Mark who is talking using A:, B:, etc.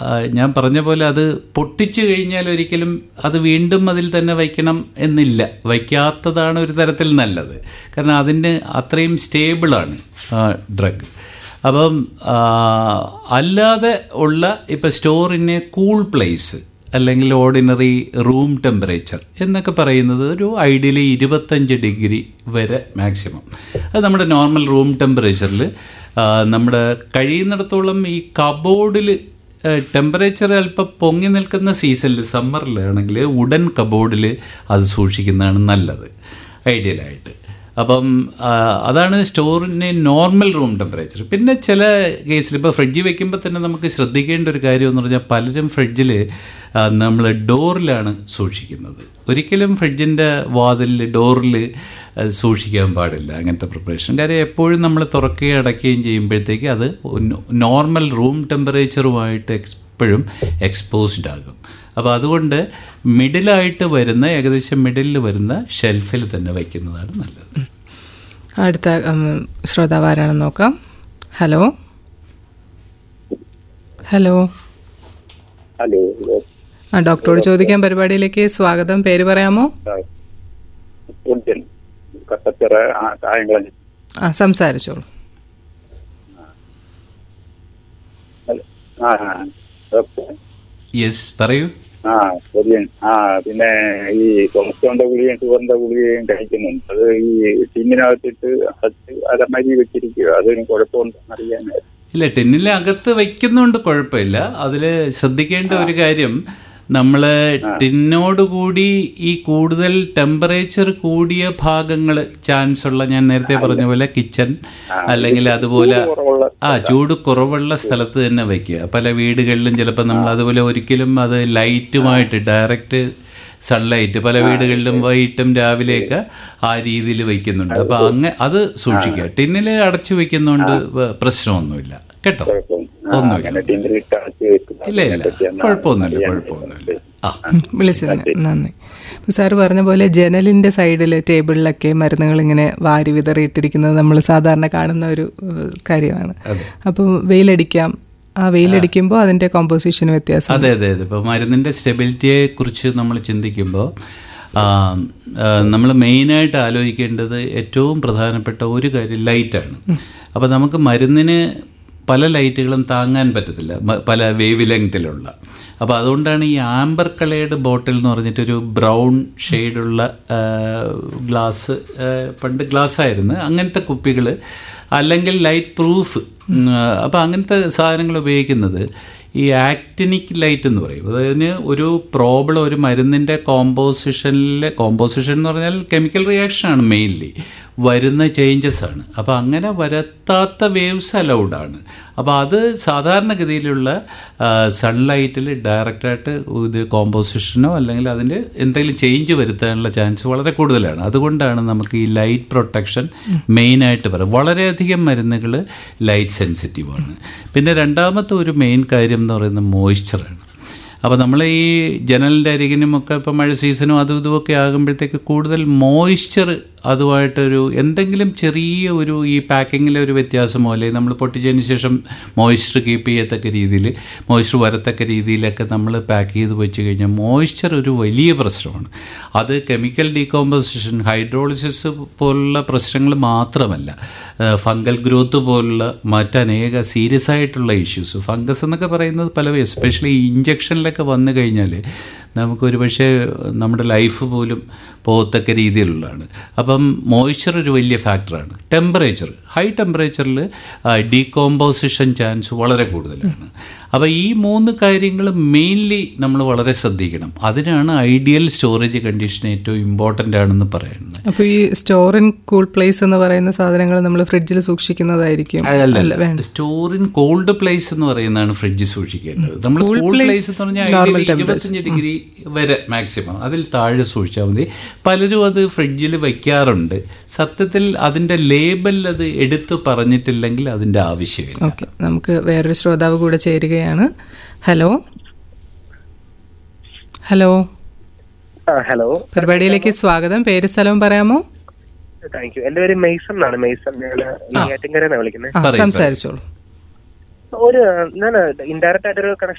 A: ആ, ഞാൻ പറഞ്ഞ പോലെ അത് പൊട്ടിച്ചു കഴിഞ്ഞാൽ ഒരിക്കലും അത് വീണ്ടും അതിൽ തന്നെ വയ്ക്കണം എന്നില്ല വയ്ക്കാത്തതാണ് ഒരു തരത്തിൽ നല്ലത് കാരണം അതിന് അത്രയും സ്റ്റേബിളാണ് ഡ്രഗ് അപ്പം ആ, അല്ലാതെ ഉള്ള ഇപ്പം സ്റ്റോറിനെ കൂൾ പ്ലേസ് അല്ലെങ്കിൽ ഓർഡിനറി റൂം ടെമ്പറേച്ചർ എന്നൊക്കെ പറയുന്നത് ഒരു ഐഡിയലി ഇരുപത്തഞ്ച് ഡിഗ്രി വരെ മാക്സിമം അത് നമ്മുടെ നോർമൽ റൂം ടെമ്പറേച്ചറിൽ നമ്മുടെ കഴിയുന്നിടത്തോളം ഈ കബോർഡിൽ ടെമ്പറേച്ചർ അല്പം പൊങ്ങി നിൽക്കുന്ന സീസണിൽ സമ്മറിലാണെങ്കിൽ ഉടൻ കബോർഡിൽ അത് സൂക്ഷിക്കുന്നതാണ് നല്ലത് ഐഡിയലായിട്ട് അപ്പം ആ, അതാണ് സ്റ്റോറിന് നോർമൽ റൂം ടെമ്പറേച്ചർ പിന്നെ ചില കേസിൽ ഇപ്പോൾ ഫ്രിഡ്ജിൽ വെക്കുമ്പോൾ തന്നെ നമുക്ക് ശ്രദ്ധിക്കേണ്ട ഒരു കാര്യം എന്ന് പറഞ്ഞാൽ പലരും ഫ്രിഡ്ജിൽ നമ്മൾ ഡോറിലാണ് സൂക്ഷിക്കുന്നത് ഒരിക്കലും ഫ്രിഡ്ജിൻ്റെ വാതിലിൽ ഡോറിൽ സൂക്ഷിക്കാൻ പാടില്ല അങ്ങനത്തെ പ്രിപ്പറേഷൻ കാര്യം എപ്പോഴും നമ്മൾ തുറക്കുകയും അടയ്ക്കുകയും ചെയ്യുമ്പോഴത്തേക്ക് അത് നോർമൽ റൂം ടെമ്പറേച്ചറുമായിട്ട് എപ്പോഴും എക്സ്പോസ്ഡ് ആകും അപ്പോൾ അതുകൊണ്ട് മിഡിലായിട്ട് വരുന്ന ഏകദേശം മിഡിലിൽ വരുന്ന ഷെൽഫിൽ തന്നെ വയ്ക്കുന്നതാണ് നല്ലത്
B: അടുത്ത ഉം, ശ്രോതാവ് ആരാണെന്ന് നോക്കാം ഹലോ ഹലോ
C: ഹലോ
B: ആ ഡോക്ടറോട് ചോദിക്കാൻ പരിപാടിയിലേക്ക് സ്വാഗതം പേര് പറയാമോ
C: ഉജ്ജൻ കട്ടച്ചിറ ആ, കായംകുളം
B: ആ സംസാരിച്ചോളൂ
C: ഹലോ. ആ ആ. ഡോക്ടർ
A: യെസ് പറയൂ
C: ആ ശരിയാണ് ആ പിന്നെ ഈ കൊളസ്ട്രോളിന്റെ ഗുളികയും ഷുഗറിന്റെ ഗുളികയും കഴിക്കുന്നുണ്ട് അത് ഈ ടിന്നിനകത്തിട്ട് അടച്ച് അലമരി വെച്ചിരിക്കുക അതിന് കുഴപ്പമുണ്ടെന്ന് അറിയാനായിരുന്നു
A: ഇല്ല ടിന്നിലെ അകത്ത് വയ്ക്കുന്നതുകൊണ്ട് കുഴപ്പമില്ല അതിൽ ശ്രദ്ധിക്കേണ്ട ഒരു കാര്യം നമ്മൾ ടിന്നോടുകൂടി ഈ കൂടുതൽ ടെമ്പറേച്ചർ കൂടിയ ഭാഗങ്ങൾ ചാൻസ് ഉള്ള ഞാൻ നേരത്തെ പറഞ്ഞ പോലെ കിച്ചൺ അല്ലെങ്കിൽ അതുപോലെ
C: കുറവുള്ള
A: ആ ചൂട് കുറവുള്ള സ്ഥലത്ത് തന്നെ വയ്ക്കുക പല വീടുകളിലും ചിലപ്പോൾ നമ്മൾ അതുപോലെ ഒരിക്കലും അത് ലൈറ്റുമായിട്ട് ഡയറക്റ്റ് സൺലൈറ്റ് പല വീടുകളിലും വൈകിട്ടും രാവിലെയൊക്കെ ആ രീതിയിൽ വയ്ക്കുന്നുണ്ട് അപ്പൊ അങ്ങ അത് സൂക്ഷിക്കുക ടിന്നിൽ അടച്ചു വെക്കുന്നതുകൊണ്ട് വ- പ്രശ്നമൊന്നുമില്ല കേട്ടോ
C: കുഴപ്പം ആ,
A: ഒന്നുമില്ല
C: അങ്ങനെ ടിന്നിലിട്ട് അടച്ച് വെക്കുന്നത്
A: ഇല്ല ഇല്ല
C: അതിനെപ്പറ്റിയാണ്
A: കുഴപ്പമൊന്നുമില്ല
C: അറിയാൻ
A: കുഴപ്പമൊന്നുമില്ല ആ
B: ഉം, വിളിച്ചതിന് നന്ദി അപ്പോൾ സാറ് പറഞ്ഞ പോലെ ജനലിന്റെ സൈഡിൽ ടേബിളിലൊക്കെ മരുന്നുകൾ ഇങ്ങനെ വാരി വിതറിയിട്ടിരിക്കുന്നത് നമ്മൾ സാധാരണ കാണുന്ന ഒരു ഏഹ്, കാര്യമാണ് അപ്പോൾ വെയിലടിക്കാം ആ വെയിലടിക്കുമ്പോൾ അതിന്റെ കോമ്പോസിഷൻ വ്യത്യാസം
A: അതെ അതെ അതെ ഇപ്പോൾ മരുന്നിൻ്റെ സ്റ്റെബിലിറ്റിയെ കുറിച്ച് നമ്മൾ ചിന്തിക്കുമ്പോൾ നമ്മൾ മെയിനായിട്ട് ആലോചിക്കേണ്ടത് ഏറ്റവും പ്രധാനപ്പെട്ട ഒരു കാര്യം ലൈറ്റാണ് അപ്പോൾ നമുക്ക് മരുന്നിന് പല ലൈറ്റുകളും താങ്ങാൻ പറ്റത്തില്ല മ- പല വേവ് ലെങ്തിലുള്ള അപ്പോൾ അതുകൊണ്ടാണ് ഈ ആംബർ കളേർഡ് ബോട്ടിൽ എന്ന് പറഞ്ഞിട്ടൊരു ബ്രൗൺ ഷെയ്ഡുള്ള ഗ്ലാസ് പണ്ട് ഗ്ലാസ് ആയിരുന്നു അങ്ങനത്തെ കുപ്പികൾ അല്ലെങ്കിൽ ലൈറ്റ് പ്രൂഫ് അപ്പോൾ അങ്ങനത്തെ സാധനങ്ങൾ ഉപയോഗിക്കുന്നത് ഈ ആക്ടിനിക് ലൈറ്റ് എന്ന് പറയും അതിന് ഒരു പ്രോബ്ലം ഒരു മരുന്നിൻ്റെ കോമ്പോസിഷനിലെ കോമ്പോസിഷൻ എന്ന് പറഞ്ഞാൽ കെമിക്കൽ റിയാക്ഷനാണ് മെയിൻലി വരുന്ന ചേഞ്ചസ് ആണ് അപ്പോൾ അങ്ങനെ വരത്താത്ത വേവ്സ് അലൗഡ് ആണ് അപ്പോൾ അത് സാധാരണഗതിയിലുള്ള സൺലൈറ്റിൽ ഡയറക്റ്റായിട്ട് ഇത് കോമ്പോസിഷനോ അല്ലെങ്കിൽ അതിൻ്റെ എന്തെങ്കിലും ചേഞ്ച് വരുത്താനുള്ള ചാൻസ് വളരെ കൂടുതലാണ് അതുകൊണ്ടാണ് നമുക്ക് ഈ ലൈറ്റ് പ്രൊട്ടക്ഷൻ മെയിനായിട്ട് പറയാം വളരെയധികം മരുന്നുകൾ ലൈറ്റ് സെൻസിറ്റീവാണ് പിന്നെ രണ്ടാമത്തെ ഒരു മെയിൻ കാര്യം എന്ന് പറയുന്നത് മോയ്സ്ചറാണ് അപ്പോൾ നമ്മൾ ഈ ജനലിൻ്റെ അരികിനും ഒക്കെ ഇപ്പോൾ മഴ സീസണും അതും ഇതുമൊക്കെ ആകുമ്പോഴത്തേക്ക് കൂടുതൽ മോയ്സ്ചർ അതുമായിട്ടൊരു എന്തെങ്കിലും ചെറിയ ഒരു ഈ പാക്കിങ്ങിലെ ഒരു വ്യത്യാസമോ അല്ലെങ്കിൽ നമ്മൾ പൊട്ടിച്ചതിന് ശേഷം മോയ്സ്ചർ കീപ്പ് ചെയ്യത്തക്ക രീതിയിൽ മോയ്സ്ചർ വരത്തക്ക രീതിയിലൊക്കെ നമ്മൾ പാക്ക് ചെയ്ത് വെച്ച് കഴിഞ്ഞാൽ മോയ്സ്ചർ ഒരു വലിയ പ്രശ്നമാണ് അത് കെമിക്കൽ ഡീകോമ്പോസിഷൻ ഹൈഡ്രോളിസിസ് പോലുള്ള പ്രശ്നങ്ങൾ മാത്രമല്ല ഫംഗൽ ഗ്രോത്ത് പോലുള്ള മറ്റനേക സീരിയസ് ആയിട്ടുള്ള ഇഷ്യൂസ് ഫംഗസ് എന്നൊക്കെ പറയുന്നത് പല എസ്പെഷ്യലി ഇഞ്ചക്ഷനിലൊക്കെ വന്നു കഴിഞ്ഞാൽ നമുക്കൊരു പക്ഷേ നമ്മുടെ ലൈഫ് പോലും പോകത്തക്ക രീതിയിലുള്ളതാണ് അപ്പം മോയ്സ്ചർ ഒരു വലിയ ഫാക്ടറാണ് ടെമ്പറേച്ചർ ഹൈ ടെമ്പറേച്ചറിൽ ഡീകോമ്പോസിഷൻ ചാൻസ് വളരെ കൂടുതലാണ് അപ്പോൾ ഈ മൂന്ന് കാര്യങ്ങൾ മെയിൻലി നമ്മൾ വളരെ ശ്രദ്ധിക്കണം അതിനാണ് ഐഡിയൽ സ്റ്റോറേജ് കണ്ടീഷൻ ഏറ്റവും ഇമ്പോർട്ടൻ്റ് ആണെന്ന് പറയുന്നത്
B: അപ്പോൾ ഈ സ്റ്റോർ ഇൻ കൂൾ പ്ലേസ് എന്ന് പറയുന്ന സാധനങ്ങൾ നമ്മൾ ഫ്രിഡ്ജിൽ സൂക്ഷിക്കുന്നതായിരിക്കും
A: അല്ല സ്റ്റോർ ഇൻ കോൾഡ് പ്ലേസ് എന്ന് പറയുന്നതാണ് ഫ്രിഡ്ജ് സൂക്ഷിക്കേണ്ടത് നമ്മൾ കൂൾഡ് പ്ലേസ് എന്ന് പറഞ്ഞാൽ ഇരുപത്തഞ്ച് ഡിഗ്രി വരെ മാക്സിമം അതിൽ താഴെ സൂക്ഷിച്ചാൽ മതി പലരും അത് ഫ്രിഡ്ജിൽ വയ്ക്കാറുണ്ട് സത്യത്തിൽ അതിൻ്റെ ലേബൽ അത് എടുത്തു പറഞ്ഞിട്ടില്ലെങ്കിൽ അതിൻ്റെ ആവശ്യമില്ല
B: ഓക്കെ നമുക്ക് വേറൊരു ശ്രോതാവ് കൂടെ ചേരുകയാണ് ഹലോ ഹലോ
D: ആ ഹലോ
B: പരിപാടിയിലേക്ക് സ്വാഗതം പേര് സ്ഥലവും പറയാമോ
D: താങ്ക് യു എന്റെ പേര് മെയ്സൺ എന്നാണ് മെയ്സൺ ഞാൻ നെയ്യാറ്റിൻകരന്നാണ് വിളിക്കുന്നത്
B: ആ സംസാരിച്ചോളൂ
D: ഒരു ഞാൻ ഇൻഡയറക്റ്റ് ആയിട്ടൊരു കണക്ഷൻ